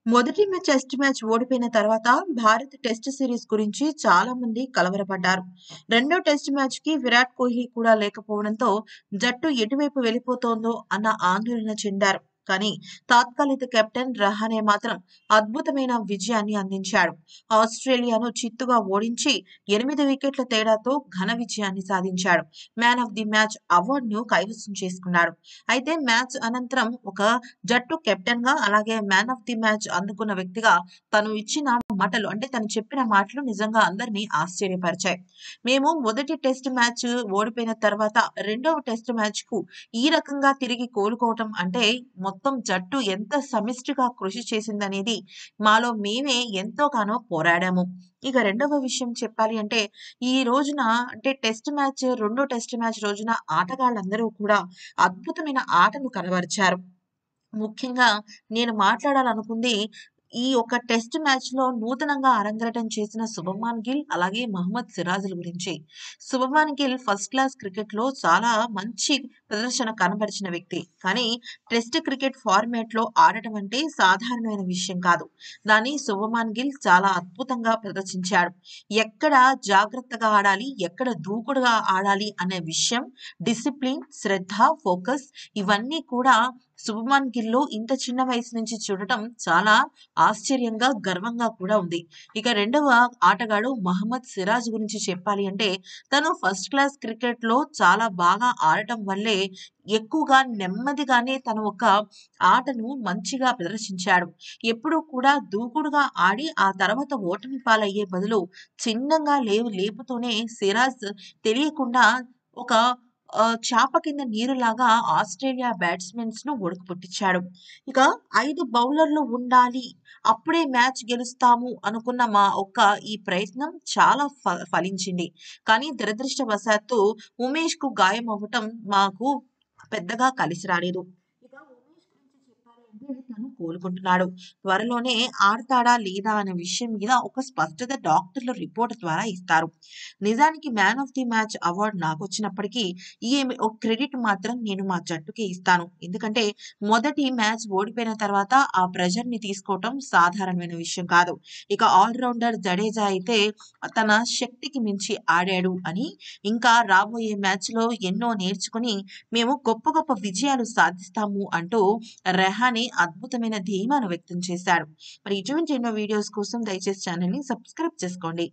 మొదటి match test match ఓడిపోయిన తర్వాత భారత్ టెస్ట్ సిరీస్ గురించి చాలా మంది కలవరపడ్డారు. రెండో టెస్ట్ మ్యాచ్‌కి విరాట్ కోహ్లీ కూడా లేకపోవడంతో జట్టు ఎటువైపు వెళ్ళిపోతోందో అన్న ఆందోళన చెందారు. కానీ తాత్కాలిక కెప్టెన్ రహానె మాత్రం అద్భుతమైన విజయాన్ని అందించాడు. ఆస్ట్రేలియాను చిత్తుగా ఓడించి ఎనిమిది వికెట్ల తేడాతో ఘన విజయాన్ని సాధించాడు. మ్యాన్ ఆఫ్ ది మ్యాచ్ అవార్డును కైవసం చేసుకున్నాడు. అయితే మ్యాచ్ అనంతరం ఒక జట్టు కెప్టెన్‌గా అలాగే మ్యాన్ ఆఫ్ ది మ్యాచ్ అందుకున్న వ్యక్తిగా తను ఇచ్చిన మాటలు అంటే తను చెప్పిన మాటలు నిజంగా అందరిని ఆశ్చర్యపరిచాయి. మేము మొదటి టెస్ట్ మ్యాచ్ ఓడిపోయిన తర్వాత రెండవ టెస్ట్ మ్యాచ్‌కు ఈ రకంగా తిరిగి కోలుకోవటం అంటే మొత్తం జట్టు ఎంత సమిష్టిగా కృషి చేసిందనేది మాలో మేమే ఎంతోగానో పోరాడాము. ఇక రెండవ విషయం చెప్పాలి అంటే ఈ రోజున అంటే టెస్ట్ మ్యాచ్ రెండో టెస్ట్ మ్యాచ్ రోజున ఆటగాళ్ళందరూ కూడా అద్భుతమైన ఆటను కనబరిచారు. ముఖ్యంగా నేను మాట్లాడాలనుకుంది ఈ యొక్క టెస్ట్ మ్యాచ్‌లో నూతనంగా అరంగేట్రం చేసిన శుభమాన్ గిల్, అలాగే మహమ్మద్ సిరాజ్‌ల గురించి. శుభమాన్ గిల్ ఫస్ట్ క్లాస్ క్రికెట్‌లో చాలా మంచి ప్రదర్శన కనబరిచిన వ్యక్తి. కానీ టెస్ట్ క్రికెట్ ఫార్మాట్‌లో ఆడటం అంటే సాధారణమైన విషయం కాదు. దాన్ని శుభమాన్ గిల్ చాలా అద్భుతంగా ప్రదర్శించాడు. ఎక్కడ జాగ్రత్తగా ఆడాలి, ఎక్కడ దూకుడుగా ఆడాలి అనే విషయం, డిసిప్లిన్, శ్రద్ధ, ఫోకస్ ఇవన్నీ కూడా శుభమాన్ గిల్‌లో ఇంత చిన్న వయసు నుంచి చూడటం చాలా ఆశ్చర్యంగా, గర్వంగా కూడా ఉంది. ఇక రెండవ ఆటగాడు మహమ్మద్ సిరాజ్ గురించి చెప్పాలి అంటే తను ఫస్ట్ క్లాస్ క్రికెట్‌లో చాలా బాగా ఆడటం వల్లే ఎక్కువగా నెమ్మదిగానే తన ఒక ఆటను మంచిగా ప్రదర్శించాడు. ఎప్పుడూ కూడా దూకుడుగా ఆడి ఆ తర్వాత ఓటమి పాలయ్యే బదులు చిన్నగా లేవు లేపుతూనే సిరాజ్ తెలియకుండా ఒక ఆహ్, చాప కింద నీరులాగా ఆస్ట్రేలియా బ్యాట్స్‌మెన్స్‌ను వణుకు పుట్టించాడు. ఇక 5 బౌలర్లు ఉండాలి. అప్పుడే మ్యాచ్ గెలుస్తాము అనుకున్న మా ఒక్క ఈ ప్రయత్నం చాలా ఫ ఫలించింది. కానీ దురదృష్టవశాత్తు ఉమేష్‌కు గాయం అవ్వటం మాకు పెద్దగా కలిసి రాలేదు. ఇక ఉమేష్ గురించి చెప్పాలి అంటే తను కోలుకుంటున్నాడు. త్వరలోనే ఆడతాడా లేదా అనే విషయం మీద ఒక స్పష్టత డాక్టర్లు రిపోర్ట్ ద్వారా ఇస్తారు. నిజానికి man of the match award నాకొచ్చినప్పటికీ ఈ ఒక క్రెడిట్ మాత్రం నేను మా జట్టుకే ఇస్తాను. ఎందుకంటే మొదటి మ్యాచ్ ఓడిపోయిన తర్వాత ఆ ప్రెషర్‌ని తీసుకోవటం సాధారణమైన విషయం కాదు. ఇక ఆల్ రౌండర్ జడేజా అయితే తన శక్తికి మించి ఆడాడు అని, ఇంకా రాబోయే మ్యాచ్‌లో ఎన్నో నేర్చుకుని మేము గొప్ప గొప్ప విజయాలు సాధిస్తాము అంటూ రహానె అద్భుతమైన ధీమాను వ్యక్తం చేశాడు. మరి ఇటువంటి ఎన్నో వీడియోస్ కోసం దయచేసి ఛానెల్‌ని సబ్స్క్రైబ్ చేసుకోండి.